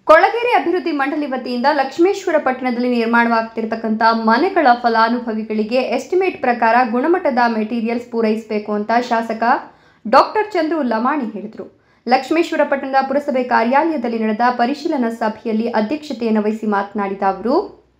ಕೊಳಗೇರಿ ಅಭಿವೃದ್ಧಿ ಮಂಡಳಿ ವತಿಯಿಂದ ಲಕ್ಷ್ಮೇಶ್ವರ ಪಟ್ಟಣದಲ್ಲಿ ನಿರ್ಮಾಣವಾಗ್ತಿರ್ತಕ್ಕಂಥ ಮನೆಗಳ ಫಲಾನುಭವಿಗಳಿಗೆ ಎಸ್ಟಿಮೇಟ್ ಪ್ರಕಾರ ಗುಣಮಟ್ಟದ ಮೆಟೀರಿಯಲ್ಸ್ ಪೂರೈಸಬೇಕು ಅಂತ ಶಾಸಕ ಡಾಕ್ಟರ್ ಚಂದ್ರು ಲಮಾಣಿ ಹೇಳಿದರು ಲಕ್ಷ್ಮೇಶ್ವರ ಪಟ್ಟಣದ ಪುರಸಭೆ ಕಾರ್ಯಾಲಯದಲ್ಲಿ ನಡೆದ ಪರಿಶೀಲನಾ ಸಭೆಯಲ್ಲಿ ಅಧ್ಯಕ್ಷತೆಯನ್ನು ವಹಿಸಿ ಮಾತನಾಡಿದ ಅವರು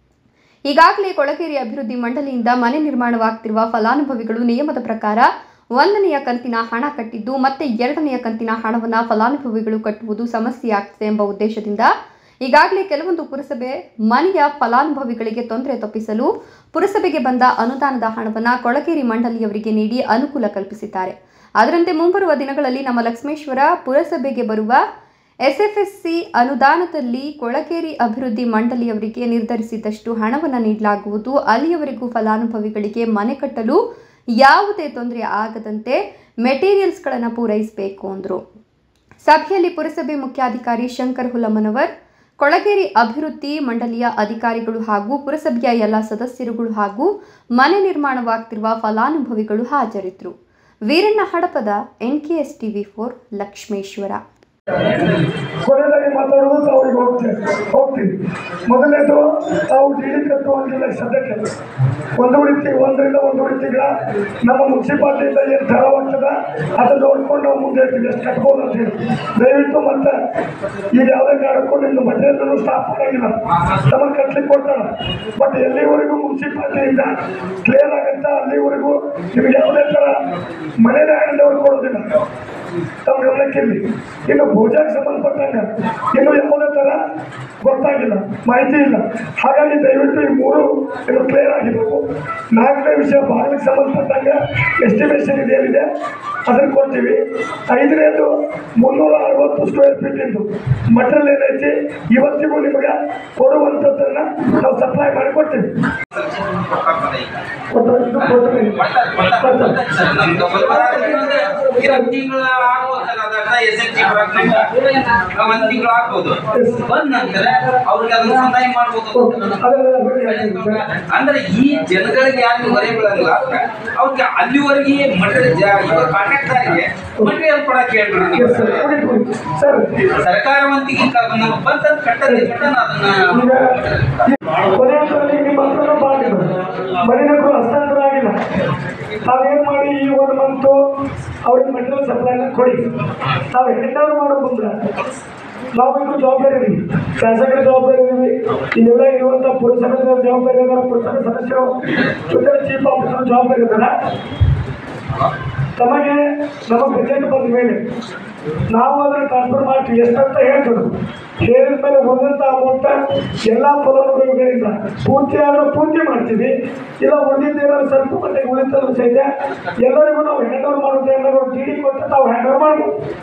ಈಗಾಗಲೇ ಕೊಳಗೇರಿ ಅಭಿವೃದ್ಧಿ ಮಂಡಳಿಯಿಂದ ಮನೆ ನಿರ್ಮಾಣವಾಗ್ತಿರುವ ಫಲಾನುಭವಿಗಳು ನಿಯಮದ ಪ್ರಕಾರ ಒಂದನೆಯ ಕಂತಿನ ಹಣ ಕಟ್ಟಿದ್ದು ಮತ್ತೆ ಎರಡನೆಯ ಕಂತಿನ ಹಣವನ್ನು ಫಲಾನುಭವಿಗಳು ಕಟ್ಟುವುದು ಸಮಸ್ಯೆಯಾಗ್ತಿದೆ ಎಂಬ ಉದ್ದೇಶದಿಂದ ಈಗಾಗಲೇ ಕೆಲವೊಂದು ಪುರಸಭೆ ಮನೆಯ ಫಲಾನುಭವಿಗಳಿಗೆ ತೊಂದರೆ ತಪ್ಪಿಸಲು ಪುರಸಭೆಗೆ ಬಂದ ಅನುದಾನದ ಹಣವನ್ನು ಕೊಳಗೇರಿ ಮಂಡಳಿಯವರಿಗೆ ನೀಡಿ ಅನುಕೂಲ ಕಲ್ಪಿಸಿದ್ದಾರೆ ಅದರಂತೆ ಮುಂಬರುವ ದಿನಗಳಲ್ಲಿ ನಮ್ಮ ಲಕ್ಷ್ಮೇಶ್ವರ ಪುರಸಭೆಗೆ ಬರುವ ಎಸ್ಎಫ್ಎಸ್ಸಿ ಅನುದಾನದಲ್ಲಿ ಕೊಳಗೇರಿ ಅಭಿವೃದ್ಧಿ ಮಂಡಳಿಯವರಿಗೆ ನಿರ್ಧರಿಸಿದಷ್ಟು ಹಣವನ್ನು ನೀಡಲಾಗುವುದು ಅಲ್ಲಿಯವರೆಗೂ ಫಲಾನುಭವಿಗಳಿಗೆ ಮನೆ ಕಟ್ಟಲು ಯಾವುದೇ ತೊಂದರೆ ಆಗದಂತೆ ಮೆಟೀರಿಯಲ್ಸ್ಗಳನ್ನು ಪೂರೈಸಬೇಕು ಅಂದರು ಸಭೆಯಲ್ಲಿ ಪುರಸಭೆ ಮುಖ್ಯಾಧಿಕಾರಿ ಶಂಕರ್ ಹುಲಮನವರ್ ಕೊಳಗೇರಿ ಅಭಿವೃದ್ಧಿ ಮಂಡಳಿಯ ಅಧಿಕಾರಿಗಳು ಹಾಗೂ ಪುರಸಭೆಯ ಎಲ್ಲ ಸದಸ್ಯರುಗಳು ಹಾಗೂ ಮನೆ ನಿರ್ಮಾಣವಾಗ್ತಿರುವ ಫಲಾನುಭವಿಗಳು ಹಾಜರಿದ್ದರು Veeranna Hadapada NKS TV four Lakshmeshwar ಕೊನೆಯದಾಗಿ ಮಾತಾಡುವುದು ಅವ್ರಿಗೆ ಹೋಗ್ತೇವೆ ಹೋಗ್ತೀವಿ ಮೊದಲನೇದು ತಾವು ಡಿ ಡಿ ಕಟ್ಟುವಂಗಿಲ್ಲ ಸದ್ಯಕ್ಕೆ ಒಂದೂವರೆ ತಿಂಗಳು ಒಂದರಿಂದ ಒಂದೂವರೆ ತಿಂಗಳ ನಮ್ಮ ಮುನ್ಸಿಪಾಲ್ಟಿಯಿಂದ ಏನು ದರವಾಗ್ತದ ಅದನ್ನ ನೋಡ್ಕೊಂಡು ನಾವು ಮುಂದೆ ಇರ್ತೀವಿ ಎಷ್ಟು ಕಟ್ಬೋದು ಅಂತ ಹೇಳಿ ದಯವಿಟ್ಟು ಮತ್ತೆ ಈಗ ಯಾವುದೇ ಕಾರಣಕ್ಕೂ ನಿಮ್ದು ಮಟೀರಿಯಲ್ ಸ್ಟಾಪ್ ಆಗಿಲ್ಲ ನಮಗೆ ಕಟ್ಲಿಕ್ಕೆ ಕೊಡ್ತಾರ ಬಟ್ ಎಲ್ಲಿವರೆಗೂ ಮುನ್ಸಿಪಾಲ್ಟಿಯಿಂದ ಕ್ಲಿಯರ್ ಆಗುತ್ತಾ ಅಲ್ಲಿವರೆಗೂ ನಿಮಗೆ ಯಾವುದೇ ಥರ ಮನೆಯ ಹ್ಯಾಂಡ್ ಓವರ್ ಕೊಡೋದಿಲ್ಲ ತಮ್ಮ ಗಮನಕ್ಕಿರಲಿ ಇನ್ನು ಪೂಜಾಗೆ ಸಂಬಂಧಪಟ್ಟಂಗ ಇನ್ನು ಯಾವುದೇ ಥರ ಗೊತ್ತಾಗಿಲ್ಲ ಮಾಹಿತಿ ಇಲ್ಲ ಹಾಗಾಗಿ ದಯವಿಟ್ಟು ಈ ಮೂರು ಇನ್ನು ಕ್ಲಿಯರ್ ಆಗಿರಬೇಕು ನಾಲ್ಕನೇ ವಿಷಯ ಬಾಗಿಲಿಗೆ ಸಂಬಂಧಪಟ್ಟಂಗ ಎಸ್ಟಿಮೇಷನ್ ಇದೇನಿದೆ ಅದನ್ನು ಕೊಡ್ತೀವಿ ಐದನೇದು ಮುನ್ನೂರ ಅರವತ್ತು ಸ್ಕ್ವೇರ್ ಫೀಟ್ ಇಂದು ಮಟೀರಿಯಲ್ ಏನೈತಿ ಇವತ್ತಿಗೂ ನಿಮಗೆ ಕೊಡುವಂಥದ್ದನ್ನು ನಾವು ಸಪ್ಲೈ ಮಾಡಿ ಕೊಡ್ತೀವಿ ಕೊಟ್ಟು- ಇದು ಕೊಡ್ತೀವಿ. ಒಂದ್ ತಿಂಗಳು ಆಗ್ಬೋದಲ್ಲ ಅದನ್ನ ಎಸ್ ಎಚ್ ಒಂದ್ ತಿಂಗಳು ಆಗ್ಬೋದು ಬಂದ ನಂತರ ಅವ್ರಿಗೆ ಅದನ್ನ ಸಂದಾಯ ಮಾಡ್ಬೋದು ಅದೆಲ್ಲ ಅಂದ್ರೆ ಈ ಜನಗಳಿಗೆ ಯಾರು ಹೊರೆ ಬೀಳಂಗಿಲ್ಲ ಅವ್ರಿಗೆ ಅಲ್ಲಿವರೆಗೆ ಮಟೀರಿಯಲ್ ಇವ್ರ ಕಾಂಟ್ರಾಕ್ಟರ್ಗೆ ಮಟೀರಿಯಲ್ ಕೊಡಕ್ ಹೇಳ್ಬಿಡಿ ನೀವು ಸರ್ ಸರ್ಕಾರವಂತಿಗೆ ನಮ್ಗೆ ಬಂತಂದ್ ಕಟ್ಟದೆ ಮಟನ್ ಅದನ್ನ ಈಗ ಕೊನೆಯಲ್ಲಿ ನಿಮ್ಮ ಹತ್ರನೂ ಬಾಗಿಲು ಮನೆಗೂ ಹಸ್ತಾಂತರ ಆಗಿಲ್ಲ ತಾವೇನು ಮಾಡಿ ಈ ಒಂದು ಮಂತು ಅವ್ರಿಗೆ ಮೆಟೀರಿಯಲ್ ಸಪ್ಲೈನ ಕೊಡಿ ತಾವು ಹೆಂಡವ್ರು ಮಾಡೋ ಮುಂದೆ ನಾವು ಇದು ಜವಾಬ್ದಾರಿ ಇದೀವಿ ಶಾಸಕರ ಜವಾಬ್ದಾರಿ ಇದೀವಿ ಇಲ್ಲೆಲ್ಲ ಇರುವಂಥ ಪುರಸಭೆ ಜವಾಬ್ದಾರಿ ಇದಾರ ಪುರಸಭೆ ಸದಸ್ಯರು ಜೊತೆ ಚೀಫ್ ಆಫೀಸರ್ ಜವಾಬ್ದಾರಿ ಇದ್ದಾರೆ ತಮಗೆ ನಮ್ಮ ಬಜೆಟ್ ಬಂದ ಮೇಲೆ ನಾವು ಅದನ್ನು ಟ್ರಾನ್ಸ್ಫರ್ ಮಾಡ್ತೀವಿ ಎಷ್ಟಂತ ಹೇಳ್ತೇವೆ ಹೇಳಿದ ಮೇಲೆ ಉಳಿದಂಥ ಅಮೌಂಟ್ ಎಲ್ಲ ಫಲಾನುಭವಿಗಳಿಂದ ಪೂರ್ತಿ ಆದ್ರೆ ಪೂರ್ತಿ ಮಾಡ್ತೀವಿ ಇಲ್ಲ ಉಳಿದಿದ್ದು ಏನಾದ್ರು ಸ್ವಲ್ಪ ಮಟ್ಟಿಗೆ ಉಳಿತದ್ರು ಸಹಿತ ಎಲ್ಲರಿಗೂ ನಾವು ಹ್ಯಾಂಡ್ ಓವರ್ ಮಾಡೋದು ಏನಾದ್ರು ಡಿ ಡಿ ಕೊಟ್ಟು ತಾವು ಹ್ಯಾಂಡ್ ಓವರ್ ಮಾಡ್ಬೋದು